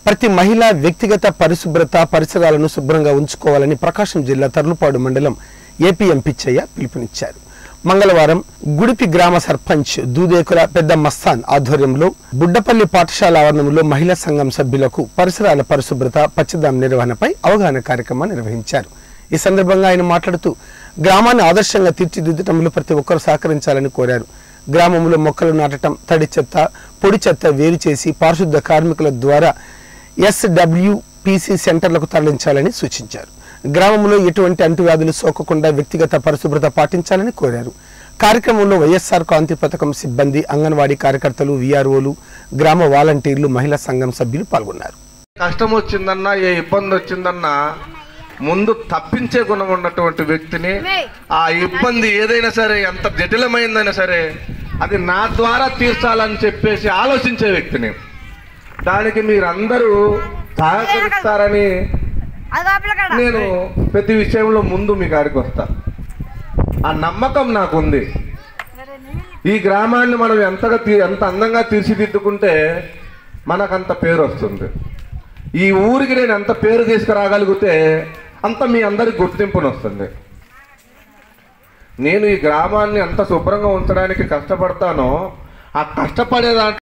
ప్రతి మహిళ వ్యక్తిగత పరిశుభ్రత పరిసరాలను శుభ్రంగా ఉంచుకోవాలని ప్రకాశం జిల్లా తర్లుపాడు మండలం ఏపీఎం పిచ్చయ్య పిలుపునిచ్చారు మంగళవారం గుడిపి గ్రామ సర్పంచ్ దూదేకుల పెద్ద మస్తాన్ ఆధ్వర్యంలో బుడ్డపల్లి పాఠశాల ఆవరణంలో మహిళా సంఘం సభ్యులకు పరిసరాల పరిశుభ్రత పచ్చదనం నిర్వహణపై అవగాహన కార్యక్రమం నిర్వహించారు ఈ సందర్భంగా ఆయన మాట్లాడుతూ గ్రామాన్ని ఆదర్శంగా తీర్చిదిద్దటంలో ప్రతి ఒక్కరూ సహకరించాలని కోరారు గ్రామంలో మొక్కలు నాటడం తడి చెత్త పొడి చెత్త వేరు చేసి పారిశుద్ధ కార్మికుల ద్వారా ఎస్డబ్ల్యూపిసి సెంటర్లకు తరలించాలని సూచించారు గ్రామంలో ఎటువంటి అంటువ్యాధులు సోకకుండా వ్యక్తిగత పరిశుభ్రత పాటించాలని కోరారు కార్యక్రమంలో వైఎస్ఆర్ కాంతి పథకం సిబ్బంది అంగన్వాడీ కార్యకర్తలు విఆర్ఓలు గ్రామ వాలంటీర్లు మహిళా సంఘం సభ్యులు పాల్గొన్నారు కష్టం వచ్చిందన్నా ఏ ఇబ్బంది వచ్చిందన్నా ముందు తప్పించే గుణం ఉన్నటువంటి వ్యక్తిని ఆ ఇబ్బంది ఏదైనా సరే ఎంత జటిలమైందైనా సరే అది నా ద్వారా తీర్చాలని చెప్పేసి ఆలోచించే వ్యక్తిని దానికి మీరందరూ సహకరిస్తారని అది లోపల కాడ నేను ప్రతి విషయంలో ముందు మీ కాడికి వస్తా ఆ నమ్మకం నాకుంది ఈ గ్రామాన్ని మనం ఎంతగా తీ- ఎంత అందంగా తీర్చిదిద్దుకుంటే మనకంత పేరు వస్తుంది ఈ ఊరికి నేను ఎంత పేరు తీసుకురాగలిగితే అంత మీ అందరికి గుర్తింపును వస్తుంది నేను ఈ గ్రామాన్ని ఎంత శుభ్రంగా ఉంచడానికి కష్టపడతానో ఆ కష్టపడే దాంట్లో